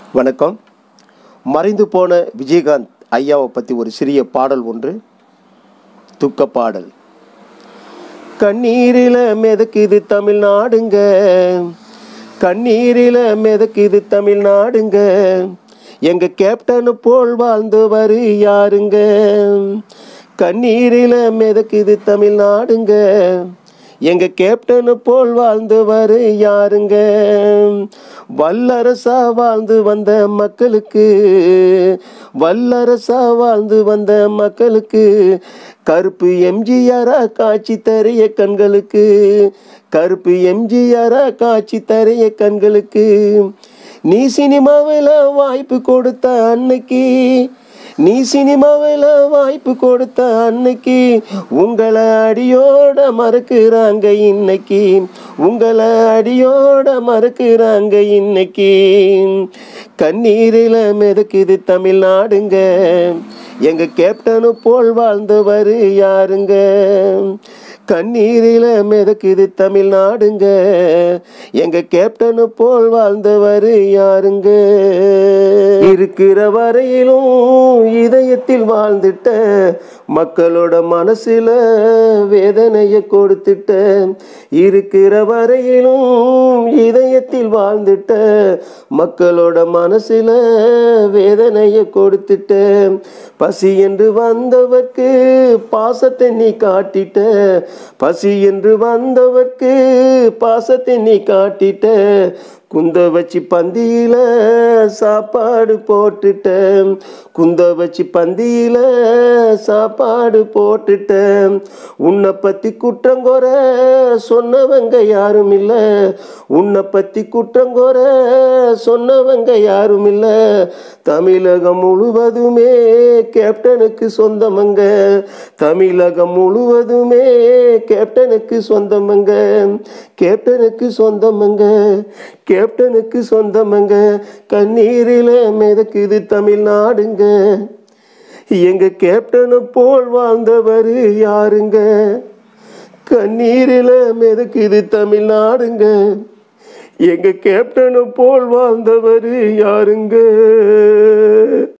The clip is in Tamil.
வணக்கம் மறைந்து போன விஜயகாந்த் ஐயாவை பற்றி ஒரு சிறிய பாடல் ஒன்று துக்க பாடல் கண்ணீரில் மிதக்குது தமிழ்நாடுங்க கண்ணீரில் மிதக்குது தமிழ்நாடுங்க எங்க கேப்டனு போல் வாழ்ந்தவர் யாருங்க கண்ணீரில் மிதக்குது தமிழ்நாடுங்க எங்க கேப்டனு போல் வாழ்ந்தவர் யாருங்க வல்லரசா வாழ்ந்து வந்த மக்களுக்கு வல்லரசா வாழ்ந்து வந்த மக்களுக்கு கருப்பு எம்ஜிஆரா காட்சி தரைய கண்களுக்கு கருப்பு எம்ஜிஆரா காட்சி தரைய கண்களுக்கு நீ சினிமாவில் வாய்ப்பு கொடுத்த அன்னைக்கு நீ சினிமாவில் வாய்ப்பு கொடுத்த அன்னைக்கு உங்களை அடியோட மறக்கிறாங்க இன்னைக்கு உங்களை அடியோட மறக்கிறாங்க இன்னைக்கு கண்ணீரில் மிதக்குது தமிழ்நாடுங்க எங்க கேப்டனு போல் வாழ்ந்தவர் யாருங்க கண்ணீரில் மிதக்குது தமிழ்நாடுங்க எங்க கேப்டனு போல் வாழ்ந்தவர் யாருங்க இருக்கிற வரையிலும் இதயத்தில் வாழ்ந்துட்ட மக்களோட மனசுல வேதனைய கொடுத்துட்ட இருக்கிற வரையிலும் இதயத்தில் வாழ்ந்துட்ட மக்களோட மனசுல வேதனைய கொடுத்துட்ட பசி என்று வந்தவர்க்கு பாசத்தை நீ காட்டிட்ட பசி என்று வந்தவர்க்கு பாசத்தை நீ காட்டிட்ட குந்த வச்சு பந்தியில சாப்பாடு போட்டுட்டேன் குந்த வச்சு பந்தியில சாப்பாடு போட்டுட்டேன் உன்னை பத்தி குற்றங்கொற சொன்னவங்க யாரும் இல்ல உன்னை பத்தி குற்றங்கொற சொன்னவங்க யாரும் இல்ல தமிழகம் முழுவதுமே கேப்டனுக்கு சொந்தமங்க தமிழகம் முழுவதுமே கேப்டனுக்கு சொந்தமங்க கேப்டனுக்கு சொந்தமங்க கேப்டனுக்கு சொந்தமங்க கண்ணீரில் மிதக்குது தமிழ்நாடுங்க எங்க கேப்டனை போல் வாழ்ந்தவர் யாருங்க கண்ணீரில் மிதக்குது தமிழ்நாடுங்க எங்க கேப்டனை போல் வாழ்ந்தவர் யாருங்க